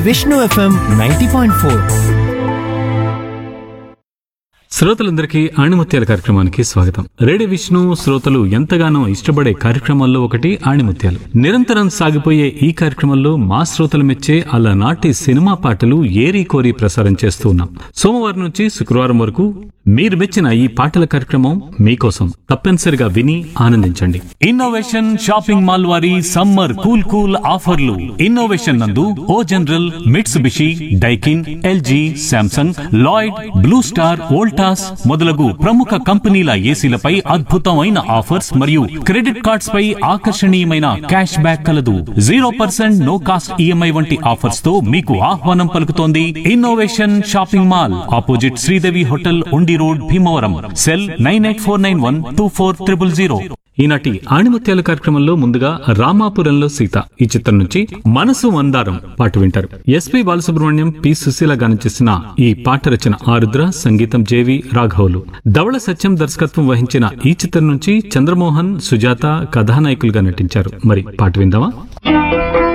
Vishnu FM ninety point four శ్రోతలందరికీ ఆణిముత్యాల కార్యక్రమానికి స్వాగతం రేడియో విష్ణు శ్రోతలు ఎంతగానో ఇష్టపడే కార్యక్రమాల్లో ఒకటి ఆణిముత్యాలు నిరంతరం సాగిపోయే ఈ కార్యక్రమంలో మా శ్రోతలు మెచ్చే అలనాటి సినిమా పాటలు ఏరి కోరి ప్రసారం చేస్తూ ఉన్నాం సోమవారం నుంచి శుక్రవారం వరకు మీరు మెచ్చిన ఈ పాటల కార్యక్రమం మీకోసం తప్పనిసరిగా విని ఆనందించండి ఇన్నోవేషన్ షాపింగ్ మాల్ వారి సమ్మర్ కూల్ కూల్ ఆఫర్లు ఇన్నోవేషన్ నందు O General Mitsubishi Daikin LG Samsung Lloyd Blue Star Voltas మొదలగు ప్రముఖ కంపెనీల ఏసీలపై అద్భుతమైన ఆఫర్స్ మరియు క్రెడిట్ కార్డ్స్ పై ఆకర్షణీయమైన క్యాష్ బ్యాక్ కలదు zero percent no cost EMI వంటి ఆఫర్స్ తో మీకు ఆహ్వానం పలుకుతోంది innovation shopping mall opposite Sridevi hotel Undi road Bhimavaram cell nine eight four nine one two four triple zero ఈనాటి ఆణిముత్యాల కార్యక్రమంలో ముందుగా రామాపురంలో సీత ఈ చిత్రం నుంచి మనసు మందారం పాట వింటారు ఎస్పి బాలసుబ్రహ్మణ్యం పి సుశీల గానం చేసిన ఈ పాట రచన ఆరుద్ర సంగీతం జేవి రాఘవులు ధవళ సత్యం దర్శకత్వం వహించిన ఈ చిత్రం నుంచి చంద్రమోహన్ సుజాత కథానాయకులుగా నటించారు మరి పాట విందామా